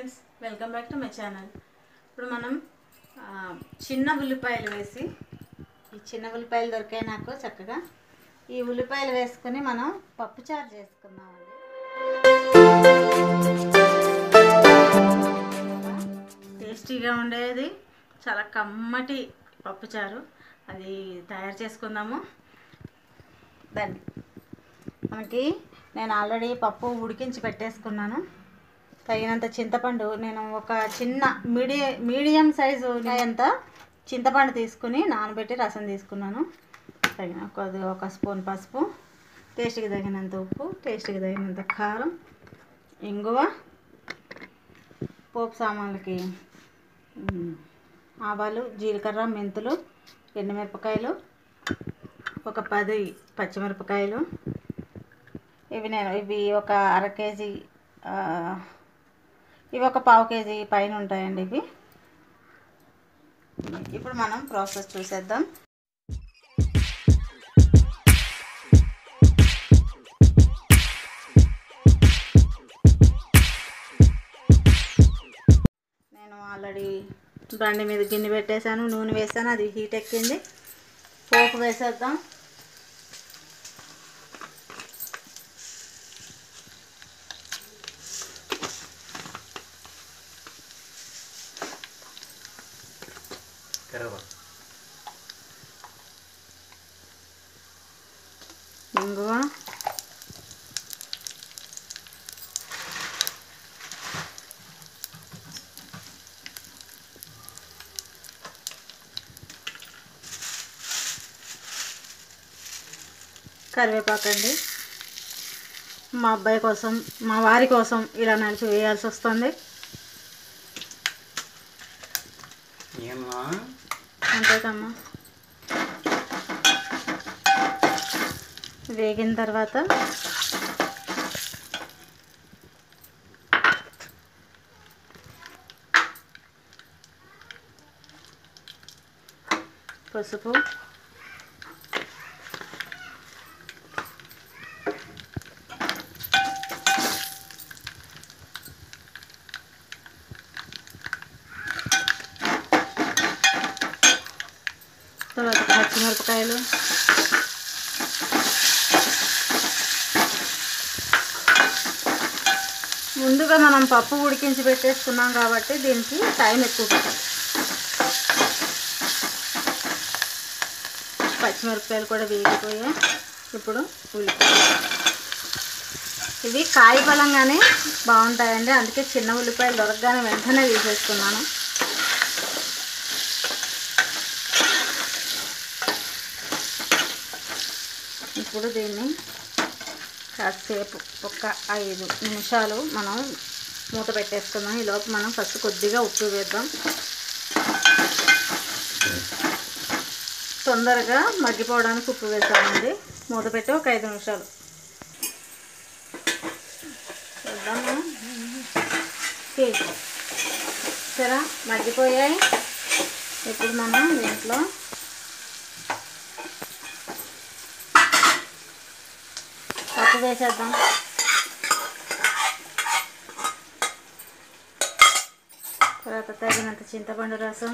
Friends welcome back to my channel ఇప్పుడు మనం ఆ, చిన్న ఉల్లిపాయలు వేసి ఈ చిన్న ఉల్లిపాయలు దొరికాయి నాకు చక్కగా ఈ ఉల్లిపాయలు వేసుకొని మనం పప్పుచారు చేసుకుందామండి టేస్టీగా ఉండేది చాలా కమ్మటి పప్పుచారు అది తయారు చేసుకుందాము దాన్ని మనకి నేను ఆల్రెడీ పప్పు ఉడికించి పెట్టేసుకున్నాను తగినంత చింతపండు నేను ఒక చిన్న మీడియం మీడియం సైజు అంత చింతపండు తీసుకుని నానబెట్టి రసం తీసుకున్నాను తగిన కొద్దిగా ఒక స్పూన్ పసుపు టేస్ట్కి తగినంత ఉప్పు టేస్ట్కి తగినంత కారం ఇంగువ పోపు సామాన్లకి ఉమ్, ఆవాలు జీలకర్ర మెంతులు ఎండుమిరపకాయలు ఒక పది పచ్చిమిరపకాయలు ఇవి నేను ఇవి ఒక అర కేజీ ఆ, ఇవి ఒక పావు కేజీ పైన ఉంటాయండి ఇవి ఇప్పుడు మనం ప్రాసెస్ చూసేద్దాం నేను ఆల్రెడీ బండి మీద గిన్నె పెట్టేశాను నూనె వేసాను అది హీట్ ఎక్కింది పోపు వేసేద్దాం కరవ ఇంగువ కరివేపాకండి మా అబ్బాయి కోసం మా వారి కోసం ఇలా నలిపి వేయాల్సి వస్తుంది ఏమా అంతేకమ్మా వేగిన తర్వాత పసుపు తర్వాత పచ్చిమిరపకాయలు ముందుగా మనం పప్పు ఉడికించి పెట్టేసుకున్నాం కాబట్టి దీనికి టైం ఎక్కువ పడుతుంది పచ్చిమిరపకాయలు కూడా వేగిపోయాయి ఇప్పుడు ఉల్లిపాయలు ఇవి కాయ బలంగానే బాగుంటాయండి అందుకే చిన్న ఉల్లిపాయలు దొరకగానే వెంటనే తీసేసుకున్నాను ఇప్పుడు దీన్ని కాసేపు ఒక ఐదు నిమిషాలు మనం మూత పెట్టేసుకుందాం ఈ లోపు మనం ఫస్ట్ కొద్దిగా ఉప్పు వేద్దాం తొందరగా మగ్గిపోవడానికి ఉప్పు వేసామండి మూత పెట్టి ఒక ఐదు నిమిషాలు చూద్దాం మనం ఓకే. సరే మగ్గిపోయాయి ఇప్పుడు మనం దీంట్లో పప్పు వేసేద్దాం తర్వాత తగినంత చింతపండు రసం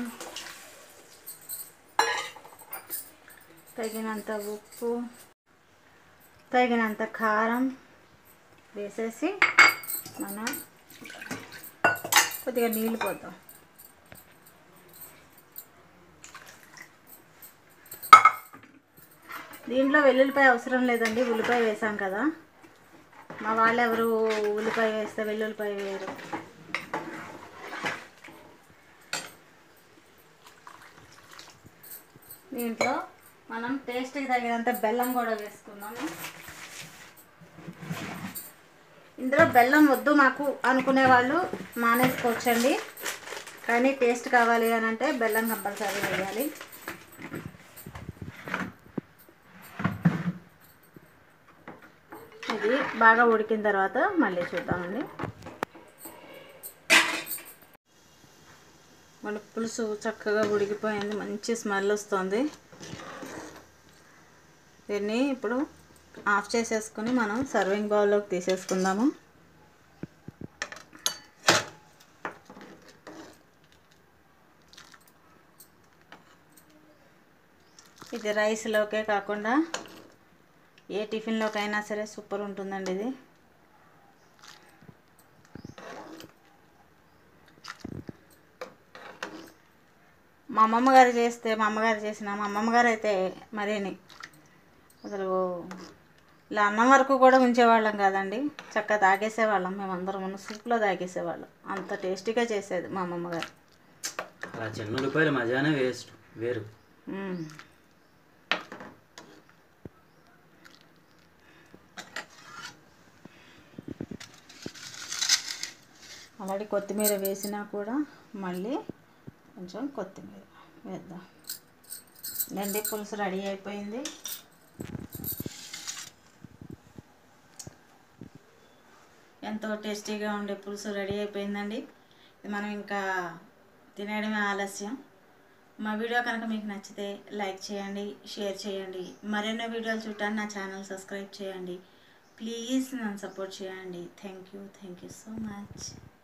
తగినంత ఉప్పు తగినంత కారం వేసేసి మనం కొద్దిగా నీళ్ళు పోద్దాం దీంట్లో వెల్లుల్లిపాయ అవసరం లేదండి ఉల్లిపాయ వేసాం కదా మా వాళ్ళు ఎవరు ఉల్లిపాయ వేస్తే వెల్లుల్లిపాయ వేయరు దీంట్లో మనం టేస్ట్కి తగినంత బెల్లం కూడా వేసుకుందాము ఇందులో బెల్లం వద్దు మాకు అనుకునే వాళ్ళు మానేసుకోవచ్చండి కానీ టేస్ట్ కావాలి అని అంటే బెల్లం కంపల్సరీ వేయాలి ఇది బాగా ఉడికిన తర్వాత మళ్ళీ చూద్దామండి మన పులుసు చక్కగా ఉడికిపోయింది మంచి స్మెల్ వస్తుంది దీన్ని ఇప్పుడు ఆఫ్ చేసేసుకుని మనం సర్వింగ్ బౌల్లోకి తీసేసుకుందాము ఇది రైస్లోకే కాకుండా ఏ టిఫిన్లోకైనా సరే సూపర్ ఉంటుందండి ఇది మా అమ్మమ్మ గారు చేస్తే మా అమ్మగారు చేసిన మా అమ్మమ్మ గారు అయితే మరేని అసలు ఇలా అన్నం వరకు కూడా ఉంచేవాళ్ళం కాదండి చక్కగా తాగేసేవాళ్ళం మేమందరం ఉన్న సూప్లో తాగేసేవాళ్ళం అంత టేస్టీగా చేసేది మా అమ్మమ్మ గారు అలా చిన్న ఉల్లిపాయలు మజానే వేస్ట్ వేరు మ్మ్. ఆల్రెడీ కొత్తిమీర వేసినా కూడా మళ్ళీ కొంచెం కొత్తిమీర వేద్దాం నండి పులుసు రెడీ అయిపోయింది ఎంతో టేస్టీగా ఉండే పులుసు రెడీ అయిపోయిందండి ఇది మనం ఇంకా తినేయడమే ఆలస్యం మా వీడియో కనుక మీకు నచ్చితే లైక్ చేయండి షేర్ చేయండి మరెన్నో వీడియోలు చూడటానికి నా ఛానల్ సబ్స్క్రైబ్ చేయండి ప్లీజ్ నన్ను సపోర్ట్ చేయండి thank you thank you so much